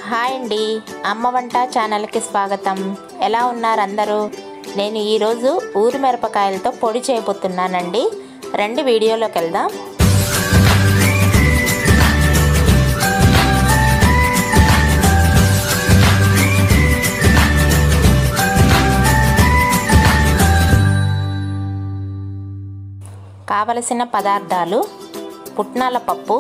hi అండి అమ్మ వంట ఛానల్కి స్వాగతం ఎలా ఉన్నారు అందరూ నేను ఈరోజు ఊరి మిరపకాయలతో పొడి చేయబోతున్నానండి రెండు వీడియోలోకి వెళ్దాం కావలసిన పదార్థాలు పుట్నాల పప్పు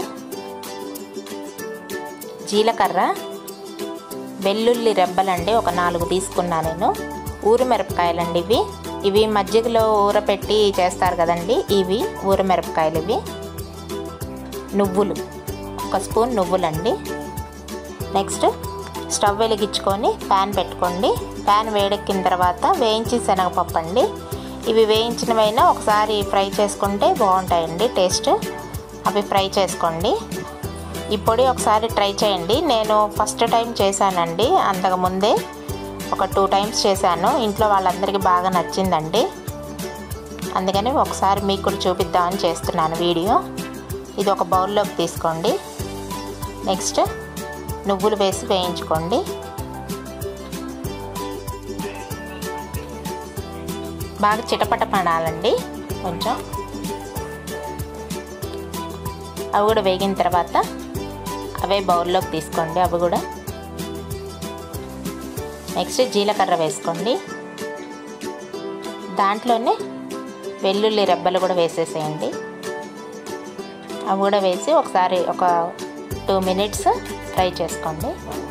జీలకర్ర వెల్లుల్లి రెబ్బలండి ఒక నాలుగు తీసుకున్నా నేను ఊరు మిరపకాయలండి ఇవి ఇవి మజ్జిగలో ఊరపెట్టి చేస్తారు కదండి ఇవి ఊరు మిరపకాయలు ఇవి నువ్వులు ఒక స్పూన్ నువ్వులండి నెక్స్ట్ స్టవ్ వెలిగించుకొని ప్యాన్ పెట్టుకోండి ప్యాన్ వేడెక్కిన తర్వాత వేయించి శనగపప్పు అండి ఇవి వేయించినవైనా ఒకసారి ఫ్రై చేసుకుంటే బాగుంటాయండి టేస్ట్ అవి ఫ్రై చేసుకోండి ఈ పొడి ఒకసారి ట్రై చేయండి నేను ఫస్ట్ టైం చేశానండి అంతకుముందే ఒక టూ టైమ్స్ చేశాను ఇంట్లో వాళ్ళందరికీ బాగా నచ్చిందండి అందుకని ఒకసారి మీకు కూడా చూపిద్దామని చేస్తున్నాను వీడియో ఇది ఒక బౌల్లోకి తీసుకోండి నెక్స్ట్ నువ్వులు వేసి వేయించుకోండి బాగా చిటపట పడాలండి కొంచెం అవి కూడా వేగిన తర్వాత అవే బౌల్లోకి తీసుకోండి అవి కూడా నెక్స్ట్ జీలకర్ర వేసుకోండి దాంట్లోనే వెల్లుల్లి రెబ్బలు కూడా వేసేసేయండి అవి కూడా వేసి ఒకసారి ఒక టూ మినిట్స్ ఫ్రై చేసుకోండి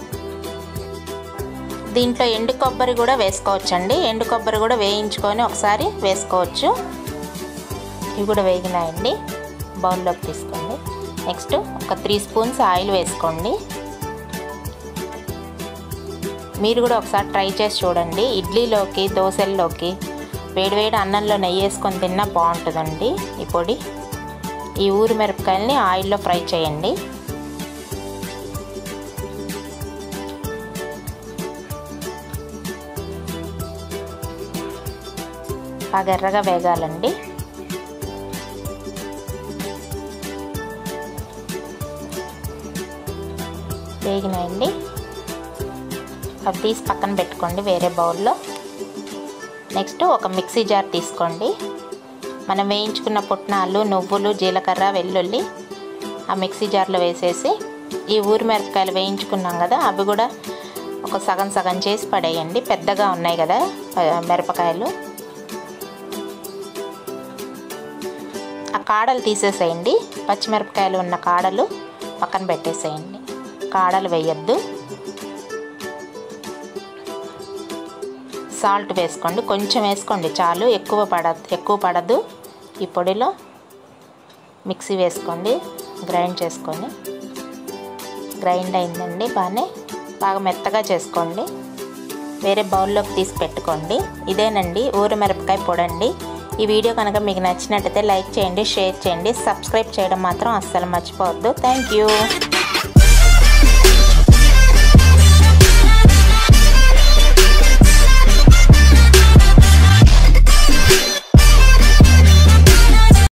దీంట్లో ఎండు కొబ్బరి కూడా వేసుకోవచ్చండి ఎండు కొబ్బరి కూడా వేయించుకొని ఒకసారి వేసుకోవచ్చు ఇవి కూడా వేగినాయండి బౌల్లోకి తీసుకోండి నెక్స్ట్ ఒక త్రీ స్పూన్స్ ఆయిల్ వేసుకోండి మీరు కూడా ఒకసారి ట్రై చేసి చూడండి ఇడ్లీలోకి దోశల్లోకి వేడివేడి అన్నంలో నెయ్యి వేసుకొని తిన్నా బాగుంటుందండి ఈ పొడి ఈ ఊరి మిరపకాయలని ఆయిల్లో ఫ్రై చేయండి బాగా ఎర్రగా వేగాలండి వేగినాయండి అవి తీసి పక్కన పెట్టుకోండి వేరే బౌల్లో నెక్స్ట్ ఒక మిక్సీ జార్ తీసుకోండి మనం వేయించుకున్న పుట్నాలు నువ్వులు జీలకర్ర వెల్లుల్లి ఆ మిక్సీ జార్లో వేసేసి ఈ ఊరి మిరపకాయలు వేయించుకున్నాం కదా అవి కూడా ఒక సగం సగం చేసి పడేయండి పెద్దగా ఉన్నాయి కదా మిరపకాయలు ఆ కాడలు తీసేసేయండి పచ్చిమిరపకాయలు ఉన్న కాడలు పక్కన పెట్టేసేయండి కాడలు వేయద్దు సాల్ట్ వేసుకోండి కొంచెం వేసుకోండి చాలు ఎక్కువ పడదు ఎక్కువ పడదు ఈ పొడిలో మిక్సీ వేసుకోండి గ్రైండ్ చేసుకొని గ్రైండ్ అయిందండి బాగానే బాగా మెత్తగా చేసుకోండి వేరే బౌల్లోకి తీసి పెట్టుకోండి ఇదేనండి ఊరి మిరపకాయ పొడండి ఈ వీడియో కనుక మీకు నచ్చినట్టయితే లైక్ చేయండి షేర్ చేయండి సబ్స్క్రైబ్ చేయడం మాత్రం అస్సలు మర్చిపోవద్దు థ్యాంక్ యూ